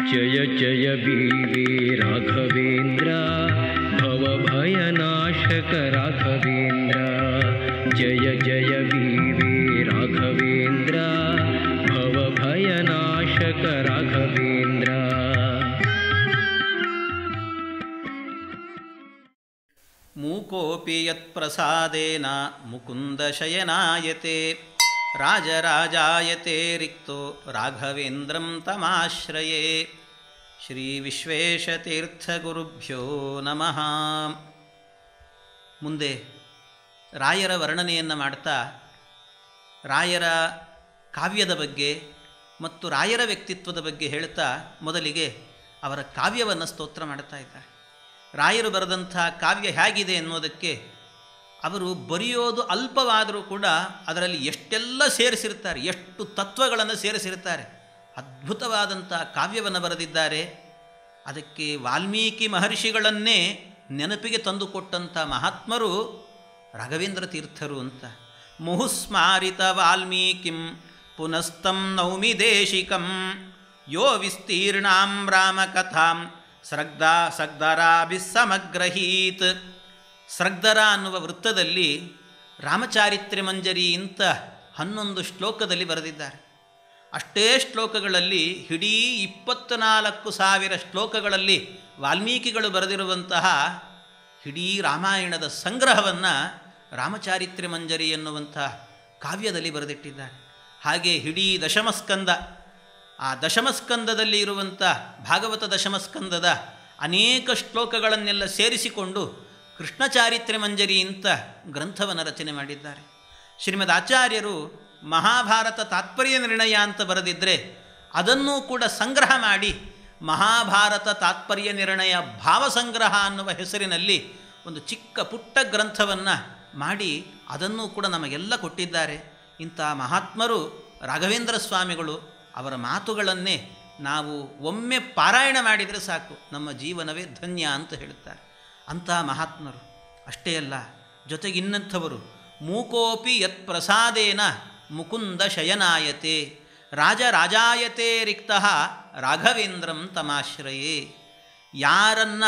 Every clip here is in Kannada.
जय जय बीवे राघवेन्द्र भवभयनाशक राघवेन्द्र जय जय बीवे राघवेन्द्र भवभयनाशक राघवेन्द्र ಮೂಕೋಪಿ ಯತ್ಪ್ರಸಾದೇನ ಮುಕುಂದಶಯನಾಯತೆ ರಾಜರಾಜಾಯತೆ ರಿಕ್ತೋ ರಾಘವೇಂದ್ರಂ ತಮಾಶ್ರಯೇ ಶ್ರೀ ವಿಶ್ವೇಶತೀರ್ಥಗುರುಭ್ಯೋ ನಮಃ ಮುಂದೆ ರಾಯರ ವರ್ಣನೆಯನ್ನು ಮಾಡ್ತಾ ರಾಯರ ಕಾವ್ಯದ ಬಗ್ಗೆ ಮತ್ತು ರಾಯರ ವ್ಯಕ್ತಿತ್ವದ ಬಗ್ಗೆ ಹೇಳ್ತಾ ಮೊದಲಿಗೆ ಅವರ ಕಾವ್ಯವನ್ನು ಸ್ತೋತ್ರ ಮಾಡ್ತಾ ಇದ್ದಾರೆ ರಾಯರು ಬರೆದಂಥ ಕಾವ್ಯ ಹೇಗಿದೆ ಎನ್ನುವುದಕ್ಕೆ ಅವರು ಬರೆಯೋದು ಅಲ್ಪವಾದರೂ ಕೂಡ ಅದರಲ್ಲಿ ಎಷ್ಟೆಲ್ಲ ಸೇರಿಸಿರ್ತಾರೆ ಎಷ್ಟು ತತ್ವಗಳನ್ನು ಸೇರಿಸಿರ್ತಾರೆ ಅದ್ಭುತವಾದಂಥ ಕಾವ್ಯವನ್ನು ಬರೆದಿದ್ದಾರೆ ಅದಕ್ಕೆ ವಾಲ್ಮೀಕಿ ಮಹರ್ಷಿಗಳನ್ನೇ ನೆನಪಿಗೆ ತಂದುಕೊಟ್ಟಂಥ ಮಹಾತ್ಮರು ರಾಘವೇಂದ್ರ ತೀರ್ಥರು ಅಂತ ಮುಹುಸ್ಮಾರಿತ ವಾಲ್ಮೀಕಿಂ ಪುನಸ್ತಂ ನೌಮಿ ದೇಶಿಕಂ ಯೋ ವಿಸ್ತೀರ್ಣಾಂ ರಾಮಕಥಾಂ ಸ್ರಗ್ಧಾ ಸಗ್ಧರಾಭಿಸ್ಸಮಗ್ರಹೀತ್ ಸ್ರಗ್ಧರ ಅನ್ನುವ ವೃತ್ತದಲ್ಲಿ ರಾಮಚಾರಿತ್ರ್ಯ ಮಂಜರಿ ಇಂಥ ಹನ್ನೊಂದು ಶ್ಲೋಕದಲ್ಲಿ ಬರೆದಿದ್ದಾರೆ ಅಷ್ಟೇ ಶ್ಲೋಕಗಳಲ್ಲಿ ಇಡೀ ಇಪ್ಪತ್ತ್ನಾಲ್ಕು ಸಾವಿರ ಶ್ಲೋಕಗಳಲ್ಲಿ ವಾಲ್ಮೀಕಿಗಳು ಬರೆದಿರುವಂತಹ ಇಡೀ ರಾಮಾಯಣದ ಸಂಗ್ರಹವನ್ನು ರಾಮಚಾರಿತ್ರ್ಯ ಮಂಜರಿ ಎನ್ನುವಂಥ ಕಾವ್ಯದಲ್ಲಿ ಬರೆದಿಟ್ಟಿದ್ದಾರೆ ಹಾಗೆ ಇಡೀ ದಶಮಸ್ಕಂದ ಆ ದಶಮಸ್ಕಂದದಲ್ಲಿ ಇರುವಂಥ ಭಾಗವತ ದಶಮಸ್ಕಂದದ ಅನೇಕ ಶ್ಲೋಕಗಳನ್ನೆಲ್ಲ ಸೇರಿಸಿಕೊಂಡು ಕೃಷ್ಣ ಚಾರಿತ್ರ್ಯ ಮಂಜರಿ ಅಂತ ಗ್ರಂಥವನ್ನು ರಚನೆ ಮಾಡಿದ್ದಾರೆ ಶ್ರೀಮದ್ ಆಚಾರ್ಯರು ಮಹಾಭಾರತ ತಾತ್ಪರ್ಯ ನಿರ್ಣಯ ಅಂತ ಬರೆದಿದ್ದರೆ ಅದನ್ನೂ ಕೂಡ ಸಂಗ್ರಹ ಮಾಡಿ ಮಹಾಭಾರತ ತಾತ್ಪರ್ಯ ನಿರ್ಣಯ ಭಾವಸಂಗ್ರಹ ಅನ್ನುವ ಹೆಸರಿನಲ್ಲಿ ಒಂದು ಚಿಕ್ಕ ಪುಟ್ಟ ಗ್ರಂಥವನ್ನು ಮಾಡಿ ಅದನ್ನೂ ಕೂಡ ನಮಗೆಲ್ಲ ಕೊಟ್ಟಿದ್ದಾರೆ ಇಂಥ ಮಹಾತ್ಮರು ರಾಘವೇಂದ್ರ ಸ್ವಾಮಿಗಳು ಅವರ ಮಾತುಗಳನ್ನೇ ನಾವು ಒಮ್ಮೆ ಪಾರಾಯಣ ಮಾಡಿದರೆ ಸಾಕು ನಮ್ಮ ಜೀವನವೇ ಧನ್ಯ ಅಂತ ಹೇಳುತ್ತಾರೆ ಅಂಥ ಮಹಾತ್ಮರು ಅಷ್ಟೇ ಅಲ್ಲ ಜೊತೆಗೆ ಇನ್ನಂಥವರು ಮೂಕೋಪಿ ಯತ್ ಪ್ರಸಾದೇನ ಮುಕುಂದ ಶಯನಾಯತೆ ರಾಜ ರಾಜಾಯತೆ ರಿಕ್ತ ರಾಘವೇಂದ್ರಂ ತಮಾಶ್ರಯೇ ಯಾರನ್ನ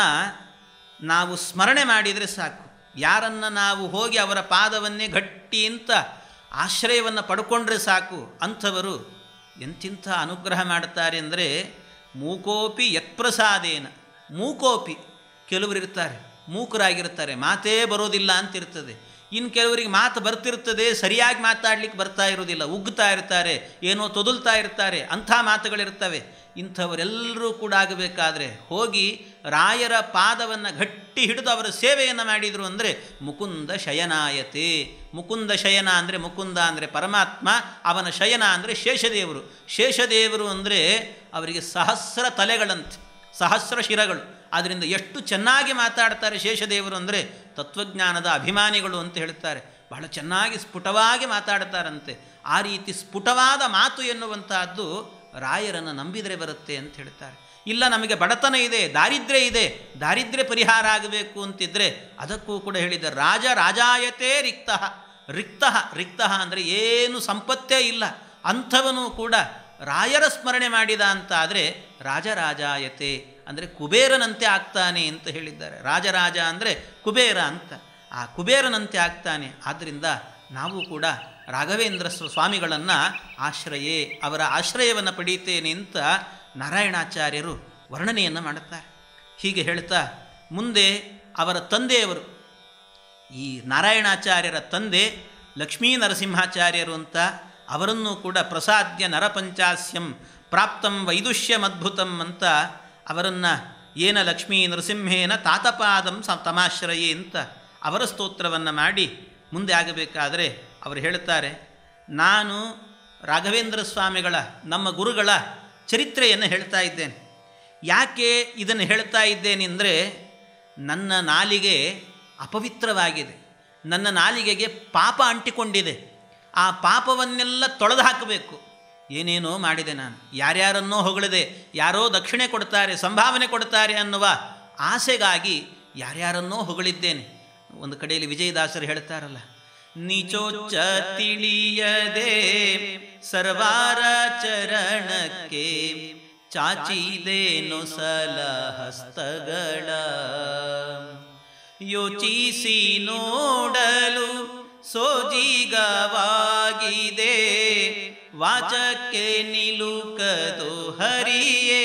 ನಾವು ಸ್ಮರಣೆ ಮಾಡಿದರೆ ಸಾಕು ಯಾರನ್ನು ನಾವು ಹೋಗಿ ಅವರ ಪಾದವನ್ನೇ ಗಟ್ಟಿ ಅಂತ ಆಶ್ರಯವನ್ನು ಪಡ್ಕೊಂಡ್ರೆ ಸಾಕು ಅಂಥವರು ಎಂತಿಂಥ ಅನುಗ್ರಹ ಮಾಡ್ತಾರೆ ಅಂದರೆ ಮೂಕೋಪಿ ಯತ್ಪ್ರಸಾದೇನ ಮೂಕೋಪಿ ಕೆಲವರು ಇರ್ತಾರೆ ಮೂಕರಾಗಿರ್ತಾರೆ ಮಾತೇ ಬರೋದಿಲ್ಲ ಅಂತಿರ್ತದೆ ಇನ್ನು ಕೆಲವರಿಗೆ ಮಾತು ಬರ್ತಿರ್ತದೆ ಸರಿಯಾಗಿ ಮಾತಾಡ್ಲಿಕ್ಕೆ ಬರ್ತಾ ಇರೋದಿಲ್ಲ ಉಗ್ತಾ ಇರ್ತಾರೆ ಏನೋ ತೊದಲ್ತಾ ಇರ್ತಾರೆ ಅಂಥ ಮಾತುಗಳಿರ್ತವೆ ಇಂಥವರೆಲ್ಲರೂ ಕೂಡ ಆಗಬೇಕಾದ್ರೆ ಹೋಗಿ ರಾಯರ ಪಾದವನ್ನು ಗಟ್ಟಿ ಹಿಡಿದು ಅವರ ಸೇವೆಯನ್ನು ಮಾಡಿದರು ಅಂದರೆ ಮುಕುಂದ ಶಯನಾಯತೆ ಮುಕುಂದ ಶಯನ ಅಂದರೆ ಮುಕುಂದ ಅಂದರೆ ಪರಮಾತ್ಮ ಅವನ ಶಯನ ಅಂದರೆ ಶೇಷದೇವರು ಶೇಷದೇವರು ಅಂದರೆ ಅವರಿಗೆ ಸಹಸ್ರ ತಲೆಗಳಂತೆ ಸಹಸ್ರ ಶಿರಗಳು ಆದ್ದರಿಂದ ಎಷ್ಟು ಚೆನ್ನಾಗಿ ಮಾತಾಡ್ತಾರೆ ಶೇಷದೇವರು ಅಂದರೆ ತತ್ವಜ್ಞಾನದ ಅಭಿಮಾನಿಗಳು ಅಂತ ಹೇಳ್ತಾರೆ ಬಹಳ ಚೆನ್ನಾಗಿ ಸ್ಫುಟವಾಗಿ ಮಾತಾಡ್ತಾರಂತೆ ಆ ರೀತಿ ಸ್ಫುಟವಾದ ಮಾತು ಎನ್ನುವಂತಹದ್ದು ರಾಯರನ್ನು ನಂಬಿದರೆ ಬರುತ್ತೆ ಅಂತ ಹೇಳ್ತಾರೆ ಇಲ್ಲ ನಮಗೆ ಬಡತನ ಇದೆ ದಾರಿದ್ರ್ಯ ಇದೆ ದಾರಿದ್ರ್ಯ ಪರಿಹಾರ ಆಗಬೇಕು ಅಂತಿದ್ರೆ ಅದಕ್ಕೂ ಕೂಡ ಹೇಳಿದ್ದಾರೆ ರಾಜ ರಾಜಾಯತೆ ರಿಕ್ತ ರಿಕ್ತ ರಿಕ್ತ ಅಂದರೆ ಏನು ಸಂಪತ್ತೇ ಇಲ್ಲ ಅಂಥವನು ಕೂಡ ರಾಯರ ಸ್ಮರಣೆ ಮಾಡಿದ ಅಂತ ಆದರೆ ರಾಜರಾಜಾಯತೆ ಅಂದರೆ ಕುಬೇರನಂತೆ ಆಗ್ತಾನೆ ಅಂತ ಹೇಳಿದ್ದಾರೆ ರಾಜರಾಜ ಅಂದರೆ ಕುಬೇರ ಅಂತ ಆ ಕುಬೇರನಂತೆ ಆಗ್ತಾನೆ ಆದ್ದರಿಂದ ನಾವು ಕೂಡ ರಾಘವೇಂದ್ರ ಸ್ವಾಮಿಗಳನ್ನು ಆಶ್ರಯೇ ಅವರ ಆಶ್ರಯವನ್ನು ಪಡೀತೇನೆ ಅಂತ ನಾರಾಯಣಾಚಾರ್ಯರು ವರ್ಣನೆಯನ್ನು ಮಾಡುತ್ತಾರೆ ಹೀಗೆ ಹೇಳ್ತಾ ಮುಂದೆ ಅವರ ತಂದೆಯವರು ಈ ನಾರಾಯಣಾಚಾರ್ಯರ ತಂದೆ ಲಕ್ಷ್ಮೀ ನರಸಿಂಹಾಚಾರ್ಯರು ಅಂತ ಅವರನ್ನು ಕೂಡ ಪ್ರಸಾದ್ಯ ನರಪಂಚಾಸ್ಯಂ ಪ್ರಾಪ್ತಂ ವೈದುಷ್ಯಮದ್ಭುತಂ ಅಂತ ಅವರನ್ನು ಏನ ಲಕ್ಷ್ಮೀ ನರಸಿಂಹೇನ ತಾತಪಾದಂ ಸ ತಮಾಶ್ರಯೇ ಅಂತ ಅವರ ಸ್ತೋತ್ರವನ್ನು ಮಾಡಿ ಮುಂದೆ ಆಗಬೇಕಾದರೆ ಅವರು ಹೇಳ್ತಾರೆ ನಾನು ರಾಘವೇಂದ್ರ ಸ್ವಾಮಿಗಳ ನಮ್ಮ ಗುರುಗಳ ಚರಿತ್ರೆಯನ್ನು ಹೇಳ್ತಾ ಇದ್ದೇನೆ ಯಾಕೆ ಇದನ್ನು ಹೇಳ್ತಾ ಇದ್ದೇನೆ ಅಂದರೆ ನನ್ನ ನಾಲಿಗೆ ಅಪವಿತ್ರವಾಗಿದೆ ನನ್ನ ನಾಲಿಗೆಗೆ ಪಾಪ ಅಂಟಿಕೊಂಡಿದೆ ಆ ಪಾಪವನ್ನೆಲ್ಲ ತೊಳೆದು ಹಾಕಬೇಕು ಏನೇನೋ ಮಾಡಿದೆ ನಾನು ಯಾರ್ಯಾರನ್ನೋ ಹೊಗಳಿದೆ ಯಾರೋ ದಕ್ಷಿಣೆ ಕೊಡ್ತಾರೆ ಸಂಭಾವನೆ ಕೊಡ್ತಾರೆ ಅನ್ನುವ ಆಸೆಗಾಗಿ ಯಾರ್ಯಾರನ್ನೋ ಹೊಗಳಿದ್ದೇನೆ ಒಂದು ಕಡೆಯಲ್ಲಿ ವಿಜಯದಾಸರು ಹೇಳ್ತಾರಲ್ಲ ನೀಚೋಚ್ಚ ತಿಳಿಯದೆ ಸರ್ವಾರ ಚರಣಕ್ಕೆ ಚಾಚಿದೇನು ಸಲ ಹಸ್ತಗಳ ಯೋಚಿಸಿ ನೋಡಲು ಸೋಜಿಗವಾಗಿದೆ ವಾಚಕ್ಕೆ ನಿಲುಕದು ಹರಿಯೇ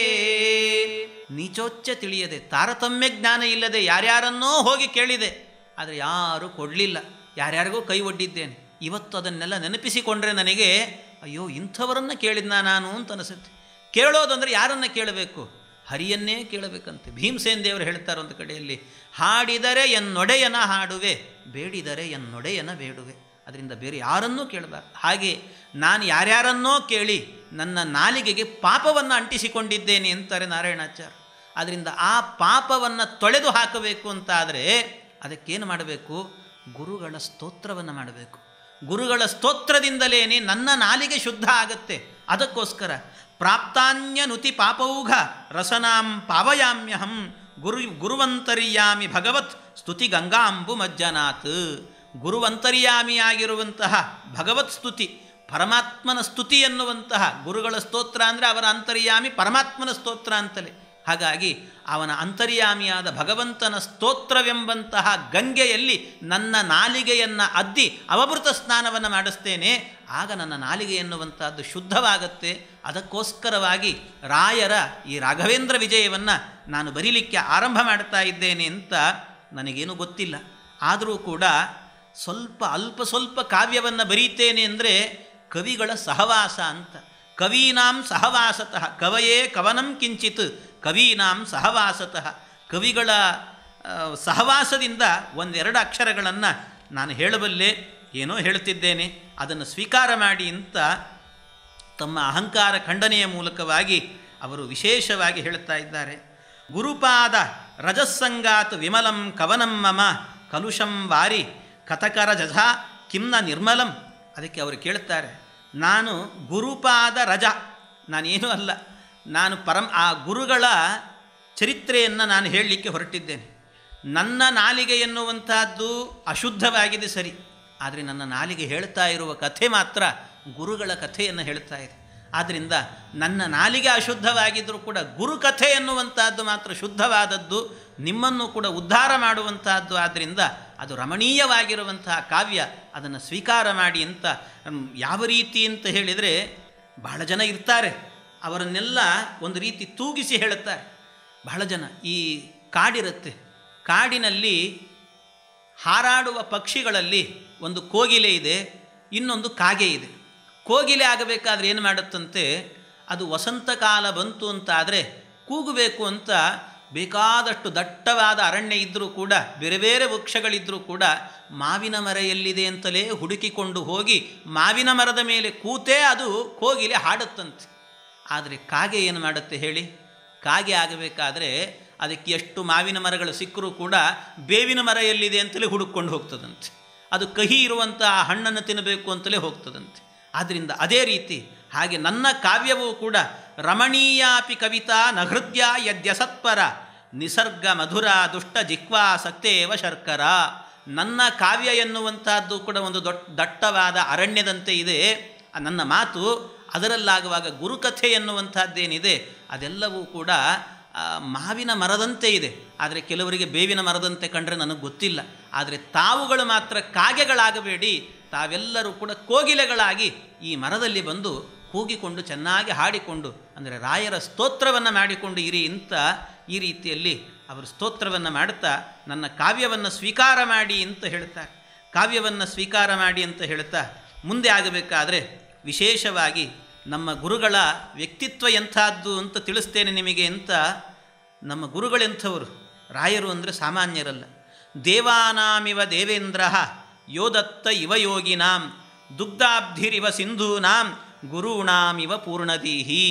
ನೀಚೋಚ್ಚ ತಿಳಿಯದೆ ತಾರತಮ್ಯ ಜ್ಞಾನ ಇಲ್ಲದೆ ಯಾರ್ಯಾರನ್ನೋ ಹೋಗಿ ಕೇಳಿದೆ ಆದರೆ ಯಾರೂ ಕೊಡಲಿಲ್ಲ ಯಾರ್ಯಾರಿಗೂ ಕೈ ಒಡ್ಡಿದ್ದೇನೆ ಇವತ್ತು ಅದನ್ನೆಲ್ಲ ನೆನಪಿಸಿಕೊಂಡ್ರೆ ನನಗೆ ಅಯ್ಯೋ ಇಂಥವರನ್ನು ಕೇಳಿದ್ನ ನಾನು ಅಂತ ಅನಿಸುತ್ತೆ ಕೇಳೋದಂದರೆ ಯಾರನ್ನು ಕೇಳಬೇಕು ಹರಿಯನ್ನೇ ಕೇಳಬೇಕಂತೆ ಭೀಮಸೇನ್ ದೇವರು ಹೇಳ್ತಾರೆ ಒಂದು ಕಡೆಯಲ್ಲಿ ಹಾಡಿದರೆ ಎನ್ನೊಡೆಯನ ಹಾಡುವೆ ಬೇಡಿದರೆ ಎನ್ನೊಡೆಯನ ಬೇಡುವೆ ಅದರಿಂದ ಬೇರೆ ಯಾರನ್ನೂ ಕೇಳಬಾರ್ದು ಹಾಗೆ ನಾನು ಯಾರ್ಯಾರನ್ನೋ ಕೇಳಿ ನನ್ನ ನಾಲಿಗೆಗೆ ಪಾಪವನ್ನು ಅಂಟಿಸಿಕೊಂಡಿದ್ದೇನೆ ಅಂತಾರೆ ನಾರಾಯಣಾಚಾರ್ಯ ಅದರಿಂದ ಆ ಪಾಪವನ್ನು ತೊಳೆದು ಹಾಕಬೇಕು ಅಂತಾದರೆ ಅದಕ್ಕೇನು ಮಾಡಬೇಕು ಗುರುಗಳ ಸ್ತೋತ್ರವನ್ನು ಮಾಡಬೇಕು ಗುರುಗಳ ಸ್ತೋತ್ರದಿಂದಲೇ ನನ್ನ ನಾಲಿಗೆ ಶುದ್ಧ ಆಗತ್ತೆ ಅದಕ್ಕೋಸ್ಕರ ಪ್ರಾಪ್ತಾನ್ಯ ನುತಿ ಪಾಪೌಘ ರಸನಾಂ ಪಾವಯಾಮ್ಯಹಂ ಗುರು ಗುರುವಂತರ್ಯಾಮಿ ಭಗವತ್ ಸ್ತುತಿ ಗಂಗಾಂಬು ಮಜ್ಜನಾತ್ ಗುರುವಂತರ್ಯಾಮಿಯಾಗಿರುವಂತಹ ಭಗವತ್ ಸ್ತುತಿ ಪರಮಾತ್ಮನ ಸ್ತುತಿ ಎನ್ನುವಂತಹ ಗುರುಗಳ ಸ್ತೋತ್ರ ಅಂದರೆ ಅವರ ಅಂತರ್ಯಾಮಿ ಪರಮಾತ್ಮನ ಸ್ತೋತ್ರ ಅಂತಲೇ ಹಾಗಾಗಿ ಅವನ ಅಂತರ್ಯಾಮಿಯಾದ ಭಗವಂತನ ಸ್ತೋತ್ರವೆಂಬಂತಹ ಗಂಗೆಯಲ್ಲಿ ನನ್ನ ನಾಲಿಗೆಯನ್ನು ಅದ್ದಿ ಅವಭೃತ ಸ್ನಾನವನ್ನು ಮಾಡಿಸ್ತೇನೆ ಆಗ ನನ್ನ ನಾಲಿಗೆ ಎನ್ನುವಂಥದ್ದು ಶುದ್ಧವಾಗುತ್ತೆ ಅದಕ್ಕೋಸ್ಕರವಾಗಿ ರಾಯರ ಈ ರಾಘವೇಂದ್ರ ವಿಜಯವನ್ನು ನಾನು ಬರೀಲಿಕ್ಕೆ ಆರಂಭ ಮಾಡ್ತಾ ಇದ್ದೇನೆ ಅಂತ ನನಗೇನು ಗೊತ್ತಿಲ್ಲ ಆದರೂ ಕೂಡ ಸ್ವಲ್ಪ ಅಲ್ಪ ಸ್ವಲ್ಪ ಕಾವ್ಯವನ್ನು ಬರೀತೇನೆ ಅಂದರೆ ಕವಿಗಳ ಸಹವಾಸ ಅಂತ ಕವೀನಾಂ ಸಹವಾಸತಃ ಕವಯೇ ಕವನಂ ಕಿಂಚಿತ್ ಕವೀನಾಂ ಸಹವಾಸತಃ ಕವಿಗಳ ಆ, ಸಹವಾಸದಿಂದ ಒಂದೆರಡು ಅಕ್ಷರಗಳನ್ನು ನಾನು ಹೇಳಬಲ್ಲೆ ಏನೋ ಹೇಳ್ತಿದ್ದೇನೆ ಅದನ್ನು ಸ್ವೀಕಾರ ಮಾಡಿ ಅಂತ ತಮ್ಮ ಅಹಂಕಾರ ಖಂಡನೆಯ ಮೂಲಕವಾಗಿ ಅವರು ವಿಶೇಷವಾಗಿ ಹೇಳುತ್ತಾ ಇದ್ದಾರೆ ಗುರುಪಾದ ರಜಸ್ಸಂಗಾತ್ ವಿಮಲಂ ಕವನಂ ಮಮ ಕಲುಷಂ ವಾರಿ ಕಥಕರ ಜಝ ಕಿಮ್ನ ನಿರ್ಮಲಂ ಅದಕ್ಕೆ ಅವರು ಕೇಳುತ್ತಾರೆ ನಾನು ಗುರುಪಾದ ರಜ ನಾನೇನೂ ಅಲ್ಲ ನಾನು ಪರಂ ಆ ಗುರುಗಳ ಚರಿತ್ರೆಯನ್ನು ನಾನು ಹೇಳಲಿಕ್ಕೆ ಹೊರಟಿದ್ದೇನೆ ನನ್ನ ನಾಲಿಗೆ ಎನ್ನುವಂತಹದ್ದು ಅಶುದ್ಧವಾಗಿದೆ ಸರಿ ಆದರೆ ನನ್ನ ನಾಲಿಗೆ ಹೇಳ್ತಾ ಇರುವ ಕಥೆ ಮಾತ್ರ ಗುರುಗಳ ಕಥೆಯನ್ನು ಹೇಳ್ತಾ ಇದೆ ಆದ್ದರಿಂದ ನನ್ನ ನಾಲಿಗೆ ಅಶುದ್ಧವಾಗಿದ್ದರೂ ಕೂಡ ಗುರುಕಥೆ ಎನ್ನುವಂತಹದ್ದು ಮಾತ್ರ ಶುದ್ಧವಾದದ್ದು ನಿಮ್ಮನ್ನು ಕೂಡ ಉದ್ಧಾರ ಮಾಡುವಂತಹದ್ದು ಆದ್ದರಿಂದ ಅದು ರಮಣೀಯವಾಗಿರುವಂತಹ ಕಾವ್ಯ ಅದನ್ನು ಸ್ವೀಕಾರ ಮಾಡಿ ಅಂತ ಹ್ಮ್, ಯಾವ ರೀತಿ ಅಂತ ಹೇಳಿದರೆ ಬಹಳ ಜನ ಇರ್ತಾರೆ ಅವರನ್ನೆಲ್ಲ ಒಂದು ರೀತಿ ತೂಗಿಸಿ ಹೇಳುತ್ತಾರೆ ಬಹಳ ಜನ ಈ ಕಾಡಿರುತ್ತೆ ಕಾಡಿನಲ್ಲಿ ಹಾರಾಡುವ ಪಕ್ಷಿಗಳಲ್ಲಿ ಒಂದು ಕೋಗಿಲೆ ಇದೆ ಇನ್ನೊಂದು ಕಾಗೆ ಇದೆ ಕೋಗಿಲೆ ಆಗಬೇಕಾದ್ರೆ ಏನು ಮಾಡುತ್ತಂತೆ ಅದು ವಸಂತ ಕಾಲ ಬಂತು ಅಂತ ಆದರೆ ಕೂಗಬೇಕು ಅಂತ ಬೇಕಾದಷ್ಟು ದಟ್ಟವಾದ ಅರಣ್ಯ ಇದ್ದರೂ ಕೂಡ ಬೇರೆ ಬೇರೆ ವೃಕ್ಷಗಳಿದ್ದರೂ ಕೂಡ ಮಾವಿನ ಮರ ಎಲ್ಲಿದೆ ಅಂತಲೇ ಹುಡುಕಿಕೊಂಡು ಹೋಗಿ ಮಾವಿನ ಮರದ ಮೇಲೆ ಕೂತೇ ಅದು ಕೋಗಿಲೆ ಹಾಡುತ್ತಂತೆ ಆದರೆ ಕಾಗೆ ಏನು ಮಾಡುತ್ತೆ ಹೇಳಿ ಕಾಗೆ ಆಗಬೇಕಾದ್ರೆ ಅದಕ್ಕೆ ಎಷ್ಟು ಮಾವಿನ ಮರಗಳು ಸಿಕ್ಕರೂ ಕೂಡ ಬೇವಿನ ಮರ ಎಲ್ಲಿದೆ ಅಂತಲೇ ಹುಡುಕೊಂಡು ಹೋಗ್ತದಂತೆ ಅದು ಕಹಿ ಇರುವಂತಹ ಹಣ್ಣನ್ನು ತಿನ್ನಬೇಕು ಅಂತಲೇ ಹೋಗ್ತದಂತೆ ಆದ್ದರಿಂದ ಅದೇ ರೀತಿ ಹಾಗೆ ನನ್ನ ಕಾವ್ಯವೂ ಕೂಡ ರಮಣೀಯಾಪಿ ಕವಿತಾ ನಹೃದ್ಯ ಯದ್ಯಸತ್ಪರ ನಿಸರ್ಗ ಮಧುರ ದುಷ್ಟ ಜಿಕ್ವಾ ಸತ್ಯೇವ ಶರ್ಕರ ನನ್ನ ಕಾವ್ಯ ಎನ್ನುವಂತಹದ್ದು ಕೂಡ ಒಂದು ದೊಡ್ಡ ದಟ್ಟವಾದ ಅರಣ್ಯದಂತೆ ಇದೆ ಆ ನನ್ನ ಮಾತು ಅದರಲ್ಲಾಗುವಾಗ ಗುರುಕಥೆ ಎನ್ನುವಂಥದ್ದೇನಿದೆ ಅದೆಲ್ಲವೂ ಕೂಡ ಆ, ಮಾವಿನ ಮರದಂತೆ ಇದೆ ಆದರೆ ಕೆಲವರಿಗೆ ಬೇವಿನ ಮರದಂತೆ ಕಂಡ್ರೆ ನನಗೆ ಗೊತ್ತಿಲ್ಲ ಆದರೆ ತಾವುಗಳು ಮಾತ್ರ ಕಾಗೆಗಳಾಗಬೇಡಿ ತಾವೆಲ್ಲರೂ ಕೂಡ ಕೋಗಿಲೆಗಳಾಗಿ ಈ ಮರದಲ್ಲಿ ಬಂದು ಕೂಗಿಕೊಂಡು ಚೆನ್ನಾಗಿ ಹಾಡಿಕೊಂಡು ಅಂದರೆ ರಾಯರ ಸ್ತೋತ್ರವನ್ನು ಮಾಡಿಕೊಂಡು ಇರಿ ಅಂತ ಈ ರೀತಿಯಲ್ಲಿ ಅವರು ಸ್ತೋತ್ರವನ್ನು ಮಾಡುತ್ತಾ ನನ್ನ ಕಾವ್ಯವನ್ನು ಸ್ವೀಕಾರ ಮಾಡಿ ಅಂತ ಹೇಳ್ತಾರೆ ಕಾವ್ಯವನ್ನು ಸ್ವೀಕಾರ ಮಾಡಿ ಅಂತ ಹೇಳ್ತಾ ಮುಂದೆ ಆಗಬೇಕಾದ್ರೆ ವಿಶೇಷವಾಗಿ ನಮ್ಮ ಗುರುಗಳ ವ್ಯಕ್ತಿತ್ವ ಎಂಥದ್ದು ಅಂತ ತಿಳಿಸ್ತೇನೆ ನಿಮಗೆ ಅಂತ ನಮ್ಮ ಗುರುಗಳೆಂಥವರು ರಾಯರು ಅಂದರೆ ಸಾಮಾನ್ಯರಲ್ಲ ದೇವಾನಾಮಿವ ದೇವೇಂದ್ರ ಯೋದತ್ತ ಇವ ಯೋಗಿನಾಂ ದುಗ್ಧಾಬ್ಧಿರಿವ ಸಿಂಧೂನಾಂ ಗುರುಣಾಮಿವ ಪೂರ್ಣದೀಹಿ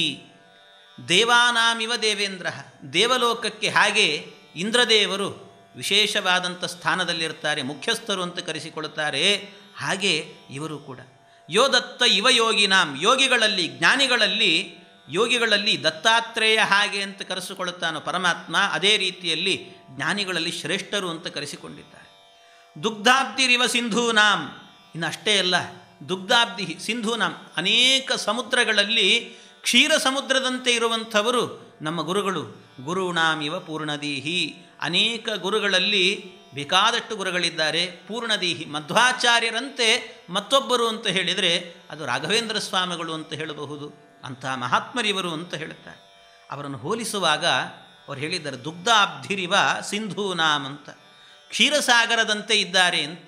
ದೇವಾನಾಮಿವ ದೇವೇಂದ್ರ ದೇವಲೋಕಕ್ಕೆ ಹಾಗೆ ಇಂದ್ರದೇವರು ವಿಶೇಷವಾದಂಥ ಸ್ಥಾನದಲ್ಲಿರ್ತಾರೆ ಮುಖ್ಯಸ್ಥರು ಅಂತ ಕರೆಸಿಕೊಳ್ಳುತ್ತಾರೆ ಹಾಗೆ ಇವರು ಕೂಡ ಯೋದತ್ತ ಇವ ಯೋಗಿನಾಂ ಯೋಗಿಗಳಲ್ಲಿ ಜ್ಞಾನಿಗಳಲ್ಲಿ ಯೋಗಿಗಳಲ್ಲಿ ದತ್ತಾತ್ರೇಯ ಹಾಗೆ ಅಂತ ಕರೆಸಿಕೊಳ್ಳುತ್ತಾನೋ ಪರಮಾತ್ಮ ಅದೇ ರೀತಿಯಲ್ಲಿ ಜ್ಞಾನಿಗಳಲ್ಲಿ ಶ್ರೇಷ್ಠರು ಅಂತ ಕರೆಸಿಕೊಂಡಿದ್ದಾರೆ ದುಗ್ಧಾಬ್ದಿರಿವ ಸಿಂಧೂನಾಂ ಇನ್ನು ಅಷ್ಟೇ ಅಲ್ಲ ದುಗ್ಧಾಬ್ಧಿ ಸಿಂಧೂನಾಂ ಅನೇಕ ಸಮುದ್ರಗಳಲ್ಲಿ ಕ್ಷೀರ ಸಮುದ್ರದಂತೆ ಇರುವಂಥವರು ನಮ್ಮ ಗುರುಗಳು ಗುರುಣಾಮಿವ ಪೂರ್ಣದೀಹಿ ಅನೇಕ ಗುರುಗಳಲ್ಲಿ ಬೇಕಾದಷ್ಟು ಗುರುಗಳಿದ್ದಾರೆ ಪೂರ್ಣದೀಹಿ ಮಧ್ವಾಚಾರ್ಯರಂತೆ ಮತ್ತೊಬ್ಬರು ಅಂತ ಹೇಳಿದರೆ ಅದು ರಾಘವೇಂದ್ರ ಸ್ವಾಮಿಗಳು ಅಂತ ಹೇಳಬಹುದು ಅಂತಹ ಮಹಾತ್ಮರಿವರು ಅಂತ ಹೇಳುತ್ತಾರೆ ಅವರನ್ನು ಹೋಲಿಸುವಾಗ ಅವ್ರು ಹೇಳಿದ್ದಾರೆ ದುಗ್ಧಾಬ್ಧಿರಿವ ಸಿಂಧೂನಾಮ್ ಅಂತ ಕ್ಷೀರಸಾಗರದಂತೆ ಇದ್ದಾರೆ ಅಂತ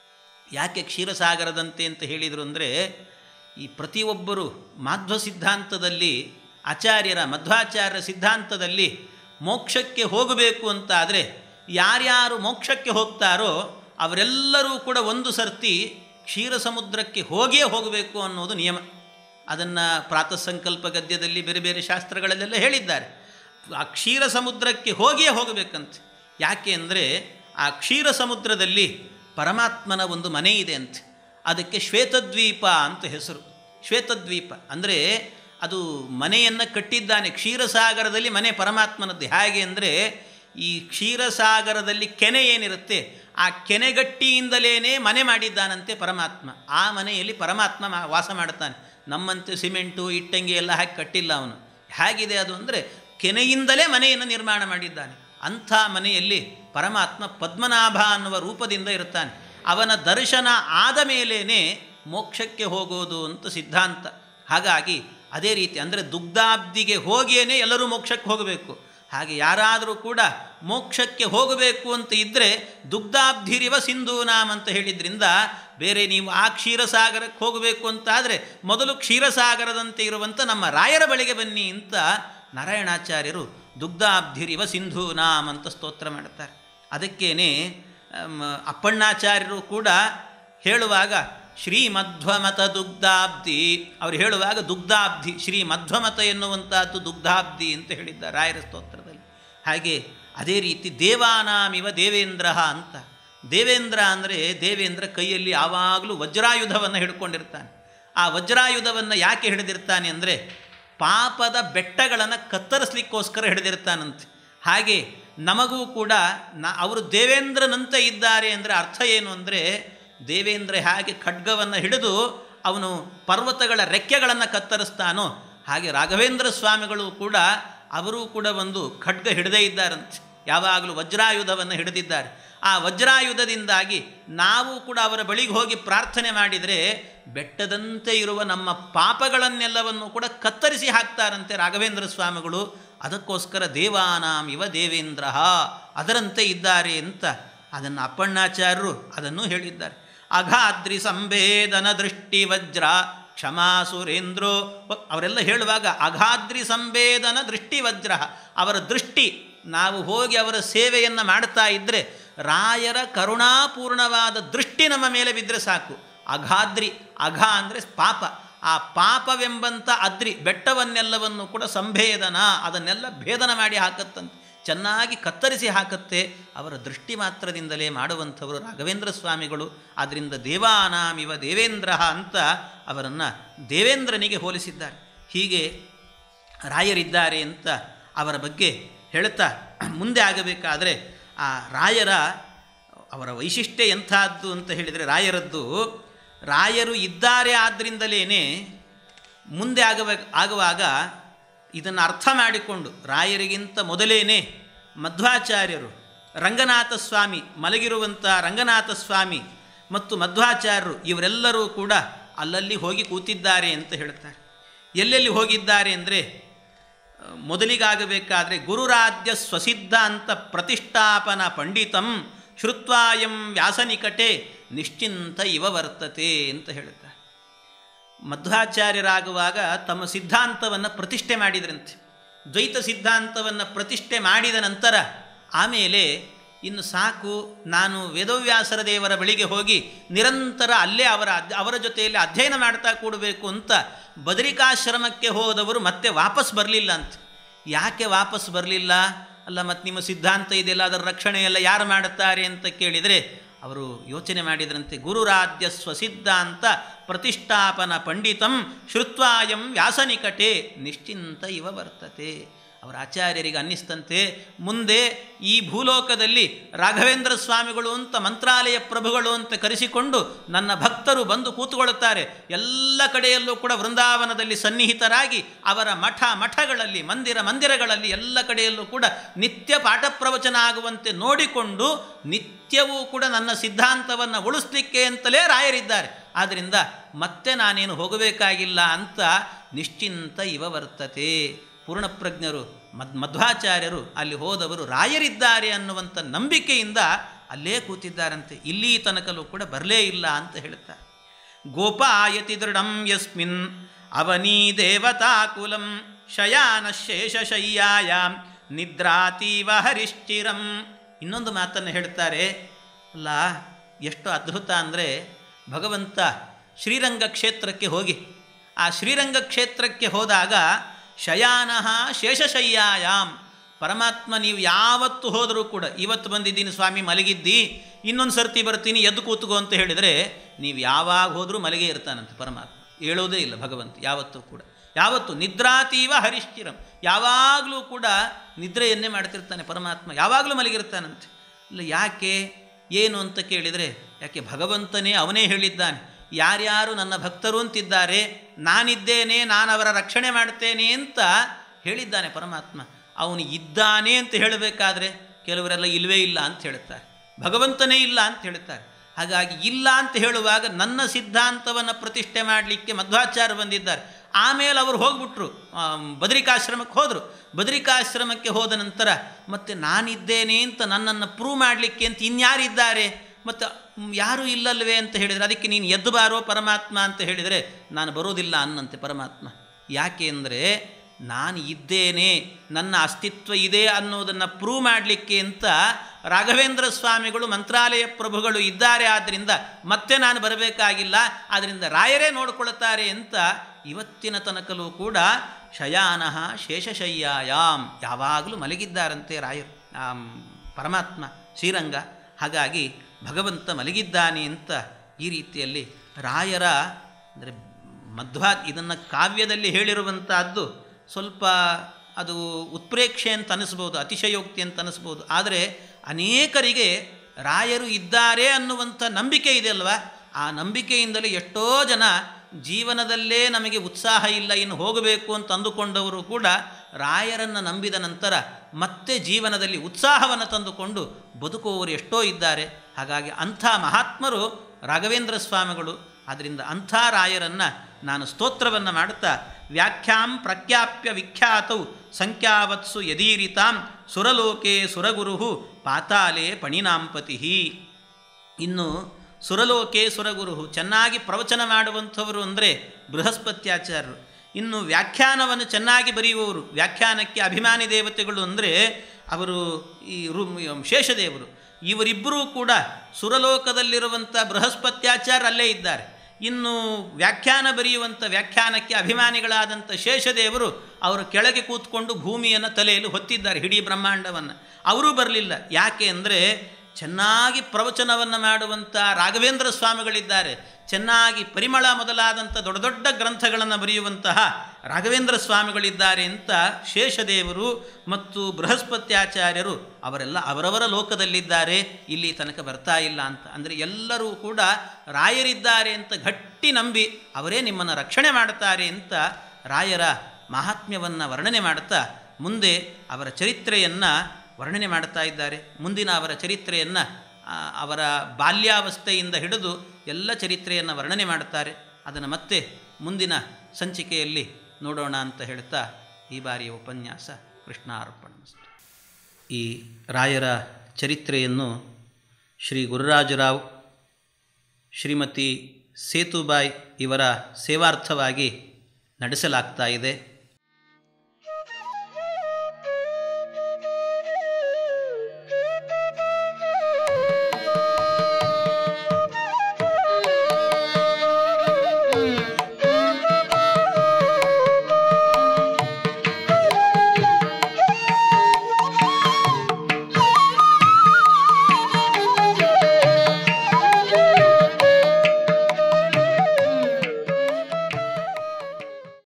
ಯಾಕೆ ಕ್ಷೀರಸಾಗರದಂತೆ ಅಂತ ಹೇಳಿದರು ಅಂದರೆ ಈ ಪ್ರತಿಯೊಬ್ಬರು ಮಾಧ್ವ ಸಿದ್ಧಾಂತದಲ್ಲಿ ಆಚಾರ್ಯರ ಮಧ್ವಾಚಾರ್ಯರ ಸಿದ್ಧಾಂತದಲ್ಲಿ ಮೋಕ್ಷಕ್ಕೆ ಹೋಗಬೇಕು ಅಂತಾದರೆ ಯಾರ್ಯಾರು ಮೋಕ್ಷಕ್ಕೆ ಹೋಗ್ತಾರೋ ಅವರೆಲ್ಲರೂ ಕೂಡ ಒಂದು ಸರ್ತಿ ಕ್ಷೀರ ಸಮುದ್ರಕ್ಕೆ ಹೋಗೇ ಹೋಗಬೇಕು ಅನ್ನೋದು ನಿಯಮ ಅದನ್ನು ಪ್ರಾತಃ ಸಂಕಲ್ಪ ಗದ್ಯದಲ್ಲಿ ಬೇರೆ ಬೇರೆ ಶಾಸ್ತ್ರಗಳಲ್ಲೆಲ್ಲ ಹೇಳಿದ್ದಾರೆ ಆ ಕ್ಷೀರ ಸಮುದ್ರಕ್ಕೆ ಹೋಗಿಯೇ ಹೋಗಬೇಕಂತೆ ಯಾಕೆ ಅಂದರೆ ಆ ಕ್ಷೀರ ಸಮುದ್ರದಲ್ಲಿ ಪರಮಾತ್ಮನ ಒಂದು ಮನೆ ಇದೆ ಅಂತೆ ಅದಕ್ಕೆ ಶ್ವೇತದ್ವೀಪ ಅಂತ ಹೆಸರು ಶ್ವೇತದ್ವೀಪ ಅಂದರೆ ಅದು ಮನೆಯನ್ನು ಕಟ್ಟಿದ್ದಾನೆ ಕ್ಷೀರಸಾಗರದಲ್ಲಿ ಮನೆ ಪರಮಾತ್ಮನದ್ದು ಹೇಗೆ ಅಂದರೆ ಈ ಕ್ಷೀರಸಾಗರದಲ್ಲಿ ಕೆನೆ ಏನಿರುತ್ತೆ ಆ ಕೆನೆಗಟ್ಟಿಯಿಂದಲೇ ಮನೆ ಮಾಡಿದ್ದಾನಂತೆ ಪರಮಾತ್ಮ ಆ ಮನೆಯಲ್ಲಿ ಪರಮಾತ್ಮ ಮಾ- ವಾಸ ಮಾಡ್ತಾನೆ ನಮ್ಮಂತೆ ಸಿಮೆಂಟು ಇಟ್ಟಂಗಿ ಎಲ್ಲ ಹಾಕಿ ಕಟ್ಟಿಲ್ಲ ಅವನು ಹೇಗಿದೆ ಅದು ಅಂದರೆ ಕೆನೆಯಿಂದಲೇ ಮನೆಯನ್ನು ನಿರ್ಮಾಣ ಮಾಡಿದ್ದಾನೆ ಅಂಥ ಮನೆಯಲ್ಲಿ ಪರಮಾತ್ಮ ಪದ್ಮನಾಭ ಅನ್ನುವ ರೂಪದಿಂದ ಇರ್ತಾನೆ ಅವನ ದರ್ಶನ ಆದ ಮೇಲೇ ಮೋಕ್ಷಕ್ಕೆ ಹೋಗೋದು ಅಂತ ಸಿದ್ಧಾಂತ ಹಾಗಾಗಿ ಅದೇ ರೀತಿ ಅಂದರೆ ದುಗ್ಧಾಬ್ದಿಗೆ ಹೋಗಿಯೇ ಎಲ್ಲರೂ ಮೋಕ್ಷಕ್ಕೆ ಹೋಗಬೇಕು ಹಾಗೆ ಯಾರಾದರೂ ಕೂಡ ಮೋಕ್ಷಕ್ಕೆ ಹೋಗಬೇಕು ಅಂತ ಇದ್ದರೆ ದುಗ್ಧಾಬ್ಧಿರಿವ ಸಿಂಧೂನಾಮ್ ಅಂತ ಹೇಳಿದ್ರಿಂದ ಬೇರೆ ನೀವು ಆ ಕ್ಷೀರಸಾಗರಕ್ಕೆ ಹೋಗಬೇಕು ಅಂತಾದರೆ ಮೊದಲು ಕ್ಷೀರಸಾಗರದಂತೆ ಇರುವಂಥ ನಮ್ಮ ರಾಯರ ಬಳಿಗೆ ಬನ್ನಿ ಅಂತ ನಾರಾಯಣಾಚಾರ್ಯರು ದುಗ್ಧಾಬ್ಧಿರಿವ ಸಿಂಧೂನಾಮ್ ಅಂತ ಸ್ತೋತ್ರ ಮಾಡುತ್ತಾರೆ ಅದಕ್ಕೇನೆ ಅಮ್, ಅಪ್ಪಣ್ಣಾಚಾರ್ಯರು ಕೂಡ ಹೇಳುವಾಗ ಶ್ರೀ ಮಧ್ವಮತ ದುಗ್ಧಾಬ್ಧಿ ಅವರು ಹೇಳುವಾಗ ದುಗ್ಧಾಬ್ಧಿ ಶ್ರೀ ಮಧ್ವಮತ ಎನ್ನುವಂಥದ್ದು ದುಗ್ಧಾಬ್ಧಿ ಅಂತ ಹೇಳಿದ್ದಾರೆ ರಾಯರ ಸ್ತೋತ್ರದಲ್ಲಿ ಹಾಗೆ ಅದೇ ರೀತಿ ದೇವಾನಾಮಿವ ದೇವೇಂದ್ರ ಅಂತ ದೇವೇಂದ್ರ ಅಂದರೆ ದೇವೇಂದ್ರ ಕೈಯಲ್ಲಿ ಯಾವಾಗಲೂ ವಜ್ರಾಯುಧವನ್ನು ಹಿಡ್ಕೊಂಡಿರ್ತಾನೆ ಆ ವಜ್ರಾಯುಧವನ್ನು ಯಾಕೆ ಹಿಡಿದಿರ್ತಾನೆ ಅಂದರೆ ಪಾಪದ ಬೆಟ್ಟಗಳನ್ನು ಕತ್ತರಿಸ್ಲಿಕ್ಕೋಸ್ಕರ ಹಿಡಿದಿರ್ತಾನಂತೆ ಹಾಗೆ ನಮಗೂ ಕೂಡ ನ ಅವರು ದೇವೇಂದ್ರನಂತೆ ಇದ್ದಾರೆ ಅಂದರೆ ಅರ್ಥ ಏನು ಅಂದರೆ ದೇವೇಂದ್ರ ಹೇಗೆ ಖಡ್ಗವನ್ನು ಹಿಡಿದು ಅವನು ಪರ್ವತಗಳ ರೆಕ್ಕೆಗಳನ್ನು ಕತ್ತರಿಸ್ತಾನೋ ಹಾಗೆ ರಾಘವೇಂದ್ರ ಸ್ವಾಮಿಗಳು ಕೂಡ ಅವರೂ ಕೂಡ ಒಂದು ಖಡ್ಗ ಹಿಡದೇ ಇದ್ದಾರಂತೆ ಯಾವಾಗಲೂ ವಜ್ರಾಯುಧವನ್ನು ಹಿಡಿದಿದ್ದಾರೆ ಆ ವಜ್ರಾಯುಧದಿಂದಾಗಿ ನಾವು ಕೂಡ ಅವರ ಬಳಿಗೆ ಹೋಗಿ ಪ್ರಾರ್ಥನೆ ಮಾಡಿದರೆ ಬೆಟ್ಟದಂತೆ ಇರುವ ನಮ್ಮ ಪಾಪಗಳನ್ನೆಲ್ಲವನ್ನು ಕೂಡ ಕತ್ತರಿಸಿ ಹಾಕ್ತಾರಂತೆ ರಾಘವೇಂದ್ರ ಸ್ವಾಮಿಗಳು ಅದಕ್ಕೋಸ್ಕರ ದೇವಾನಾಂ ಇವ ದೇವೇಂದ್ರ ಅದರಂತೆ ಇದ್ದಾರೆ ಅಂತ ಅದನ್ನು ಅಪ್ಪಣ್ಣಾಚಾರ್ಯರು ಅದನ್ನು ಹೇಳಿದ್ದಾರೆ ಅಘಾದ್ರಿ ಸಂವೇದನ ದೃಷ್ಟಿ ವಜ್ರ ಕ್ಷಮಾ ಸುರೇಂದ್ರೋ ಅವರೆಲ್ಲ ಹೇಳುವಾಗ ಅಘಾದ್ರಿ ಸಂವೇದನ ದೃಷ್ಟಿ ವಜ್ರ ಅವರ ದೃಷ್ಟಿ ನಾವು ಹೋಗಿ ಅವರ ಸೇವೆಯನ್ನು ಮಾಡ್ತಾ ಇದ್ದರೆ ರಾಯರ ಕರುಣಾಪೂರ್ಣವಾದ ದೃಷ್ಟಿ ನಮ್ಮ ಮೇಲೆ ಬಿದ್ದರೆ ಸಾಕು ಅಘಾದ್ರಿ ಅಘ ಅಂದರೆ ಪಾಪ ಆ ಪಾಪವೆಂಬಂಥ ಅದ್ರಿ ಬೆಟ್ಟವನ್ನೆಲ್ಲವನ್ನು ಕೂಡ ಸಂಭೇದನ ಅದನ್ನೆಲ್ಲ ಭೇದನ ಮಾಡಿ ಹಾಕತ್ತಂತೆ ಚೆನ್ನಾಗಿ ಕತ್ತರಿಸಿ ಹಾಕತ್ತೆ ಅವರ ದೃಷ್ಟಿ ಮಾತ್ರದಿಂದಲೇ ಮಾಡುವಂಥವರು ರಾಘವೇಂದ್ರ ಸ್ವಾಮಿಗಳು ಆದ್ದರಿಂದ ದೇವಾನಾಮಿವ ದೇವೇಂದ್ರ ಅಂತ ಅವರನ್ನು ದೇವೇಂದ್ರನಿಗೆ ಹೋಲಿಸಿದ್ದಾರೆ ಹೀಗೆ ರಾಯರಿದ್ದಾರೆ ಅಂತ ಅವರ ಬಗ್ಗೆ ಹೇಳ್ತಾ ಮುಂದೆ ಆಗಬೇಕಾದರೆ ಆ ರಾಯರ ಅವರ ವೈಶಿಷ್ಟ್ಯ ಎಂಥದ್ದು ಅಂತ ಹೇಳಿದರೆ ರಾಯರದ್ದು ರಾಯರು ಇದ್ದಾರೆ ಆದ್ದರಿಂದಲೇ ಮುಂದೆ ಆಗಬೇಕು ಆಗುವಾಗ ಇದನ್ನು ಅರ್ಥ ಮಾಡಿಕೊಂಡು ರಾಯರಿಗಿಂತ ಮೊದಲೇನೆ ಮಧ್ವಾಚಾರ್ಯರು ರಂಗನಾಥ ಸ್ವಾಮಿ ಮಲಗಿರುವಂಥ ರಂಗನಾಥ ಸ್ವಾಮಿ ಮತ್ತು ಮಧ್ವಾಚಾರ್ಯರು ಇವರೆಲ್ಲರೂ ಕೂಡ ಅಲ್ಲಲ್ಲಿ ಹೋಗಿ ಕೂತಿದ್ದಾರೆ ಅಂತ ಹೇಳ್ತಾರೆ ಎಲ್ಲೆಲ್ಲಿ ಹೋಗಿದ್ದಾರೆ ಅಂದರೆ ಮೊದಲಿಗಾಗಬೇಕಾದರೆ ಗುರುರಾಧ್ಯ ಸ್ವಸಿದ್ಧಾಂತ ಪ್ರತಿಷ್ಠಾಪನ ಪಂಡಿತಂ ಶ್ರುತ್ವಾಯಂ ವ್ಯಾಸನಿಕಟೆ ನಿಶ್ಚಿಂತ ಇವ ವರ್ತತೆ ಅಂತ ಹೇಳುತ್ತಾರೆ ಮಧ್ವಾಚಾರ್ಯರಾಗುವಾಗ ತಮ್ಮ ಸಿದ್ಧಾಂತವನ್ನು ಪ್ರತಿಷ್ಠೆ ಮಾಡಿದ್ರಂತೆ ದ್ವೈತ ಸಿದ್ಧಾಂತವನ್ನು ಪ್ರತಿಷ್ಠೆ ಮಾಡಿದ ನಂತರ ಆಮೇಲೆ ಇನ್ನು ಸಾಕು ನಾನು ವೇದವ್ಯಾಸರ ದೇವರ ಬಳಿಗೆ ಹೋಗಿ ನಿರಂತರ ಅಲ್ಲೇ ಅವರ ಅದ್- ಅವರ ಜೊತೆಯಲ್ಲಿ ಅಧ್ಯಯನ ಮಾಡ್ತಾ ಕೂಡಬೇಕು ಅಂತ ಬದರಿಕಾಶ್ರಮಕ್ಕೆ ಹೋದವರು ಮತ್ತೆ ವಾಪಸ್ ಬರಲಿಲ್ಲ ಅಂತ ಯಾಕೆ ವಾಪಸ್ ಬರಲಿಲ್ಲ ಅಲ್ಲ ಮತ್ತು ನಿಮ್ಮ ಸಿದ್ಧಾಂತ ಇದೆಯಲ್ಲ ಅದರ ರಕ್ಷಣೆ ಎಲ್ಲ ಯಾರು ಮಾಡುತ್ತಾರೆ ಅಂತ ಕೇಳಿದರೆ ಅವರು ಯೋಚನೆ ಮಾಡಿದ್ರಂತೆ ಗುರುರಾಧ್ಯ ಸ್ವಸಿದ್ಧಾಂತ ಪ್ರತಿಷ್ಠಾಪನ ಪಂಡಿತಂ ಶ್ರುತ್ವಾಯಂ ವ್ಯಾಸನಿಕಟೆ ನಿಶ್ಚಿಂತ ಇವ ವರ್ತತೆ ಅವರ ಆಚಾರ್ಯರಿಗೆ ಅನ್ನಿಸ್ತಂತೆ ಮುಂದೆ ಈ ಭೂಲೋಕದಲ್ಲಿ ರಾಘವೇಂದ್ರ ಸ್ವಾಮಿಗಳು ಅಂತ ಮಂತ್ರಾಲಯ ಪ್ರಭುಗಳು ಅಂತ ಕರೆಸಿಕೊಂಡು ನನ್ನ ಭಕ್ತರು ಬಂದು ಕೂತುಕೊಳ್ಳುತ್ತಾರೆ ಎಲ್ಲ ಕಡೆಯಲ್ಲೂ ಕೂಡ ವೃಂದಾವನದಲ್ಲಿ ಸನ್ನಿಹಿತರಾಗಿ ಅವರ ಮಠ ಮಠಗಳಲ್ಲಿ ಮಂದಿರ ಮಂದಿರಗಳಲ್ಲಿ ಎಲ್ಲ ಕಡೆಯಲ್ಲೂ ಕೂಡ ನಿತ್ಯ ಪಾಠ ಪ್ರವಚನ ಆಗುವಂತೆ ನೋಡಿಕೊಂಡು ನಿತ್ಯವೂ ಕೂಡ ನನ್ನ ಸಿದ್ಧಾಂತವನ್ನು ಉಳಿಸ್ಲಿಕ್ಕೆ ಅಂತಲೇ ರಾಯರಿದ್ದಾರೆ ಆದ್ದರಿಂದ ಮತ್ತೆ ನಾನೇನು ಹೋಗಬೇಕಾಗಿಲ್ಲ ಅಂತ ನಿಶ್ಚಿಂತ ಇವ ವರ್ತತೆ ಪೂರ್ಣಪ್ರಜ್ಞರು ಮದ್ ಮಧ್ವಾಚಾರ್ಯರು ಅಲ್ಲಿ ಹೋದವರು ರಾಯರಿದ್ದಾರೆ ಅನ್ನುವಂಥ ನಂಬಿಕೆಯಿಂದ ಅಲ್ಲೇ ಕೂತಿದ್ದಾರಂತೆ ಇಲ್ಲಿ ತನಕಲೂ ಕೂಡ ಬರಲೇ ಇಲ್ಲ ಅಂತ ಹೇಳುತ್ತಾರೆ ಗೋಪಾಯತಿ ದೃಢಂ ಯಸ್ಮಿನ್ ಅವನೀ ದೇವತಾಕುಲಂ ಶಯಾನ ಶೇಷಶಯ್ಯಾಯಾಮ್ ನಿದ್ರಾತೀವ ಹರಿಶ್ಚಿರಂ ಇನ್ನೊಂದು ಮಾತನ್ನು ಹೇಳ್ತಾರೆ ಅಲ್ಲ ಎಷ್ಟು ಅದ್ಭುತ ಅಂದರೆ ಭಗವಂತ ಶ್ರೀರಂಗ ಕ್ಷೇತ್ರಕ್ಕೆ ಹೋಗಿ ಆ ಶ್ರೀರಂಗ ಕ್ಷೇತ್ರಕ್ಕೆ ಹೋದಾಗ ಶಯಾನಃ ಶೇಷಶಯ್ಯಾಯಾಮ್ ಪರಮಾತ್ಮ ನೀವು ಯಾವತ್ತು ಹೋದರೂ ಕೂಡ ಇವತ್ತು ಬಂದಿದ್ದೀನಿ ಸ್ವಾಮಿ ಮಲಗಿದ್ದಿ ಇನ್ನೊಂದು ಸರ್ತಿ ಬರ್ತೀನಿ ಎದ್ದು ಕೂತ್ಕೋ ಅಂತ ಹೇಳಿದರೆ ನೀವು ಯಾವಾಗ ಹೋದರೂ ಮಲಗೇ ಇರ್ತಾನಂತೆ ಪರಮಾತ್ಮ ಹೇಳೋದೇ ಇಲ್ಲ ಭಗವಂತ ಯಾವತ್ತೂ ಕೂಡ ಯಾವತ್ತು ನಿದ್ರಾತೀವ ಹರಿಶ್ಚಿರಂ ಯಾವಾಗಲೂ ಕೂಡ ನಿದ್ರೆಯನ್ನೇ ಮಾಡ್ತಿರ್ತಾನೆ ಪರಮಾತ್ಮ ಯಾವಾಗಲೂ ಮಲಗಿರ್ತಾನಂತೆ ಇಲ್ಲ ಯಾಕೆ ಏನು ಅಂತ ಕೇಳಿದರೆ ಯಾಕೆ ಭಗವಂತನೇ ಅವನೇ ಹೇಳಿದ್ದಾನೆ ಯಾರ್ಯಾರು ನನ್ನ ಭಕ್ತರು ಅಂತಿದ್ದಾರೆ ನಾನಿದ್ದೇನೆ ನಾನು ಅವರ ರಕ್ಷಣೆ ಮಾಡ್ತೇನೆ ಅಂತ ಹೇಳಿದ್ದಾನೆ ಪರಮಾತ್ಮ ಅವನು ಇದ್ದಾನೆ ಅಂತ ಹೇಳಬೇಕಾದ್ರೆ ಕೆಲವರೆಲ್ಲ ಇಲ್ಲವೇ ಇಲ್ಲ ಅಂತ ಹೇಳುತ್ತಾರೆ ಭಗವಂತನೇ ಇಲ್ಲ ಅಂತ ಹೇಳುತ್ತಾರೆ ಹಾಗಾಗಿ ಇಲ್ಲ ಅಂತ ಹೇಳುವಾಗ ನನ್ನ ಸಿದ್ಧಾಂತವನ್ನು ಪ್ರತಿಷ್ಠೆ ಮಾಡಲಿಕ್ಕೆ ಮಧ್ವಾಚಾರ್ಯ ಬಂದಿದ್ದಾರೆ ಆಮೇಲೆ ಅವರು ಹೋಗ್ಬಿಟ್ರು ಬದರಿಕಾಶ್ರಮಕ್ಕೆ ಹೋದರು ಬದರಿಕಾಶ್ರಮಕ್ಕೆ ಹೋದ ನಂತರ ಮತ್ತೆ ನಾನಿದ್ದೇನೆ ಅಂತ ನನ್ನನ್ನು ಪ್ರೂವ್ ಮಾಡಲಿಕ್ಕೆ ಅಂತ ಇನ್ಯಾರಿದ್ದಾರೆ ಮತ್ತು ಯಾರೂ ಇಲ್ಲಲ್ವೇ ಅಂತ ಹೇಳಿದರೆ ಅದಕ್ಕೆ ನೀನು ಎದ್ದು ಬಾರೋ ಪರಮಾತ್ಮ ಅಂತ ಹೇಳಿದರೆ ನಾನು ಬರೋದಿಲ್ಲ ಅನ್ನಂತೆ ಪರಮಾತ್ಮ ಯಾಕೆ ಅಂದರೆ ನಾನು ಇದ್ದೇನೆ ನನ್ನ ಅಸ್ತಿತ್ವ ಇದೆ ಅನ್ನೋದನ್ನು ಪ್ರೂವ್ ಮಾಡಲಿಕ್ಕೆ ಅಂತ ರಾಘವೇಂದ್ರ ಸ್ವಾಮಿಗಳು ಮಂತ್ರಾಲಯ ಪ್ರಭುಗಳು ಇದ್ದಾರೆ ಆದ್ದರಿಂದ ಮತ್ತೆ ನಾನು ಬರಬೇಕಾಗಿಲ್ಲ ಆದ್ದರಿಂದ ರಾಯರೇ ನೋಡಿಕೊಳ್ಳುತ್ತಾರೆ ಅಂತ ಇವತ್ತಿನ ತನಕಲೂ ಕೂಡ ಶಯಾನಃ ಶೇಷಶಯ್ಯಾಯಾಮ್ ಯಾವಾಗಲೂ ಮಲಗಿದ್ದಾರಂತೆ ರಾಯರು ಪರಮಾತ್ಮ ಶ್ರೀರಂಗ ಹಾಗಾಗಿ ಭಗವಂತ ಮಲಗಿದ್ದಾನೆ ಅಂತ ಈ ರೀತಿಯಲ್ಲಿ ರಾಯರ ಅಂದರೆ ಮಧ್ವಾ ಇದನ್ನು ಕಾವ್ಯದಲ್ಲಿ ಹೇಳಿರುವಂಥದ್ದು ಸ್ವಲ್ಪ ಅದು ಉತ್ಪ್ರೇಕ್ಷೆ ಅಂತ ಅನಿಸ್ಬೋದು ಅತಿಶಯೋಕ್ತಿ ಅಂತ ಅನಿಸ್ಬೋದು ಆದರೆ ಅನೇಕರಿಗೆ ರಾಯರು ಇದ್ದಾರೆ ಅನ್ನುವಂಥ ನಂಬಿಕೆ ಇದೆ ಅಲ್ವಾ ಆ ನಂಬಿಕೆಯಿಂದಲೇ ಎಷ್ಟೋ ಜನ ಜೀವನದಲ್ಲೇ ನಮಗೆ ಉತ್ಸಾಹ ಇಲ್ಲ ಇನ್ನು ಹೋಗಬೇಕು ಅಂತ ಅಂದುಕೊಂಡವರು ಕೂಡ ರಾಯರನ್ನು ನಂಬಿದ ನಂತರ ಮತ್ತೆ ಜೀವನದಲ್ಲಿ ಉತ್ಸಾಹವನ್ನು ತಂದುಕೊಂಡು ಬದುಕುವವರು ಎಷ್ಟೋ ಇದ್ದಾರೆ ಹಾಗಾಗಿ ಅಂಥ ಮಹಾತ್ಮರು ರಾಘವೇಂದ್ರ ಸ್ವಾಮಿಗಳು ಆದ್ದರಿಂದ ಅಂಥ ರಾಯರನ್ನು ನಾನು ಸ್ತೋತ್ರವನ್ನು ಮಾಡುತ್ತಾ ವ್ಯಾಖ್ಯಾಂ ಪ್ರಖ್ಯಾಪ್ಯ ವಿಖ್ಯಾತೌ ಸಂಖ್ಯಾವತ್ಸು ಯದೀರಿತಾಂ ಸುರಲೋಕೆ ಸುರಗುರು ಪಾತಾಲೆ ಪಣಿನಾಂಪತಿ ಇನ್ನು ಸುರಲೋಕೆ ಸುರಗುರು ಚೆನ್ನಾಗಿ ಪ್ರವಚನ ಮಾಡುವಂಥವರು ಅಂದರೆ ಬೃಹಸ್ಪತ್ಯಾಚಾರ್ಯರು ಇನ್ನು ವ್ಯಾಖ್ಯಾನವನ್ನು ಚೆನ್ನಾಗಿ ಬರೆಯುವವರು ವ್ಯಾಖ್ಯಾನಕ್ಕೆ ಅಭಿಮಾನಿ ದೇವತೆಗಳು ಅಂದರೆ ಅವರು ಈ ರು ಶೇಷದೇವರು ಇವರಿಬ್ಬರೂ ಕೂಡ ಸುರಲೋಕದಲ್ಲಿರುವಂಥ ಬೃಹಸ್ಪತ್ಯಾಚಾರ್ಯ ಅಲ್ಲೇ ಇದ್ದಾರೆ ಇನ್ನು ವ್ಯಾಖ್ಯಾನ ಬರೆಯುವಂಥ ವ್ಯಾಖ್ಯಾನಕ್ಕೆ ಅಭಿಮಾನಿಗಳಾದಂಥ ಶೇಷದೇವರು ಅವರು ಕೆಳಗೆ ಕೂತ್ಕೊಂಡು ಭೂಮಿಯನ್ನು ತಲೆಯಲ್ಲಿ ಹೊತ್ತಿದ್ದಾರೆ ಇಡೀ ಬ್ರಹ್ಮಾಂಡವನ್ನು ಅವರೂ ಬರಲಿಲ್ಲ ಯಾಕೆ ಅಂದರೆ ಚೆನ್ನಾಗಿ ಪ್ರವಚನವನ್ನು ಮಾಡುವಂಥ ರಾಘವೇಂದ್ರ ಸ್ವಾಮಿಗಳಿದ್ದಾರೆ ಚೆನ್ನಾಗಿ ಪರಿಮಳ ಮೊದಲಾದಂಥ ದೊಡ್ಡ ದೊಡ್ಡ ಗ್ರಂಥಗಳನ್ನು ಬರೆಯುವಂತಹ ರಾಘವೇಂದ್ರ ಸ್ವಾಮಿಗಳಿದ್ದಾರೆ ಅಂತ ಶೇಷದೇವರು ಮತ್ತು ಬೃಹಸ್ಪತ್ಯಾಚಾರ್ಯರು ಅವರೆಲ್ಲ ಅವರವರ ಲೋಕದಲ್ಲಿದ್ದಾರೆ ಇಲ್ಲಿ ತನಕ ಬರ್ತಾ ಇಲ್ಲ ಅಂತ ಅಂದರೆ ಎಲ್ಲರೂ ಕೂಡ ರಾಯರಿದ್ದಾರೆ ಅಂತ ಗಟ್ಟಿ ನಂಬಿ ಅವರೇ ನಿಮ್ಮನ್ನು ರಕ್ಷಣೆ ಮಾಡುತ್ತಾರೆ ಅಂತ ರಾಯರ ಮಹಾತ್ಮ್ಯವನ್ನು ವರ್ಣನೆ ಮಾಡುತ್ತಾ ಮುಂದೆ ಅವರ ಚರಿತ್ರೆಯನ್ನು ವರ್ಣನೆ ಮಾಡ್ತಾ ಇದ್ದಾರೆ ಮುಂದಿನ ಅವರ ಚರಿತ್ರೆಯನ್ನು ಅವರ ಬಾಲ್ಯಾವಸ್ಥೆಯಿಂದ ಹಿಡಿದು ಎಲ್ಲ ಚರಿತ್ರೆಯನ್ನು ವರ್ಣನೆ ಮಾಡುತ್ತಾರೆ ಅದನ್ನು ಮತ್ತೆ ಮುಂದಿನ ಸಂಚಿಕೆಯಲ್ಲಿ ನೋಡೋಣ ಅಂತ ಹೇಳ್ತಾ ಈ ಬಾರಿಯ ಉಪನ್ಯಾಸ ಕೃಷ್ಣಾರ್ಪಣ ಈ ರಾಯರ ಚರಿತ್ರೆಯನ್ನು ಶ್ರೀ ಗುರುರಾಜರಾವ್ ಶ್ರೀಮತಿ ಸೇತುಬಾಯ್ ಇವರ ಸೇವಾರ್ಥವಾಗಿ ನಡೆಸಲಾಗ್ತಾ ಇದೆ